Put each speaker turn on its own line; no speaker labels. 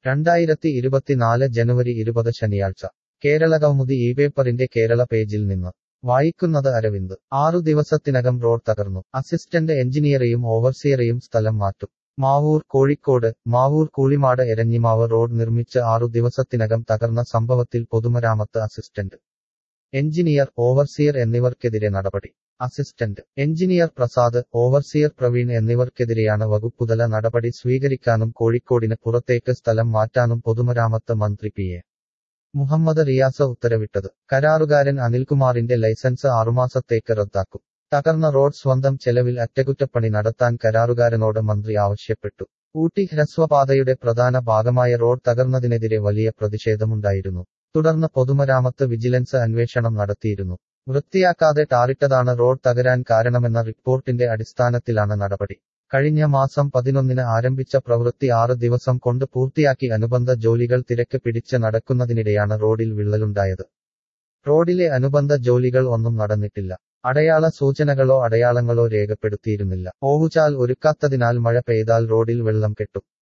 രണ്ടായിരത്തി ഇരുപത്തിനാല് ജനുവരി ഇരുപത് ശനിയാഴ്ച കേരളകൗമുദി ഈ പേപ്പറിന്റെ കേരള പേജിൽ നിന്ന് വായിക്കുന്നത് അരവിന്ദ് ആറു ദിവസത്തിനകം റോഡ് തകർന്നു അസിസ്റ്റന്റ് എഞ്ചിനീയറെയും ഓവർസിയറെയും സ്ഥലം മാറ്റും മാവൂർ കോഴിക്കോട് മാവൂർ കൂളിമാട് എരഞ്ഞിമാവ് റോഡ് നിർമ്മിച്ച് ആറു ദിവസത്തിനകം തകർന്ന സംഭവത്തിൽ പൊതുമരാമത്ത് അസിസ്റ്റന്റ് എഞ്ചിനീയർ ഓവർസിയർ എന്നിവർക്കെതിരെ നടപടി assistant engineer Prasad overseer Praveen എന്നിവർക്കെതിരെയാണ് വകുപ്പുതല നടപടി സ്വീകരിക്കാനും കോഴിക്കോടിന് പുറത്തേക്ക് സ്ഥലം മാറ്റാനും പൊതുമരാമത്ത് മന്ത്രി പി എ മുഹമ്മദ് റിയാസ് ഉത്തരവിട്ടത് കരാറുകാരൻ അനിൽകുമാറിന്റെ ലൈസൻസ് ആറുമാസത്തേക്ക് റദ്ദാക്കും തകർന്ന റോഡ് സ്വന്തം ചെലവിൽ അറ്റകുറ്റപ്പണി നടത്താൻ കരാറുകാരനോട് മന്ത്രി ആവശ്യപ്പെട്ടു ഊട്ടി ഹ്രസ്വപാതയുടെ പ്രധാന ഭാഗമായ റോഡ് തകർന്നതിനെതിരെ വലിയ പ്രതിഷേധമുണ്ടായിരുന്നു തുടർന്ന് പൊതുമരാമത്ത് വിജിലൻസ് അന്വേഷണം നടത്തിയിരുന്നു വൃത്തിയാക്കാതെ ടാറിട്ടതാണ് റോഡ് തകരാൻ കാരണമെന്ന റിപ്പോർട്ടിന്റെ അടിസ്ഥാനത്തിലാണ് നടപടി കഴിഞ്ഞ മാസം പതിനൊന്നിന് ആരംഭിച്ച പ്രവൃത്തി ആറ് ദിവസം കൊണ്ട് പൂർത്തിയാക്കി അനുബന്ധ ജോലികൾ തിരക്ക് പിടിച്ച് നടക്കുന്നതിനിടെയാണ് റോഡിൽ വിള്ളലുണ്ടായത് റോഡിലെ അനുബന്ധ ജോലികൾ ഒന്നും നടന്നിട്ടില്ല അടയാള സൂചനകളോ അടയാളങ്ങളോ രേഖപ്പെടുത്തിയിരുന്നില്ല ഓവുചാൽ ഒരുക്കാത്തതിനാൽ മഴ പെയ്താൽ റോഡിൽ വെള്ളം കെട്ടും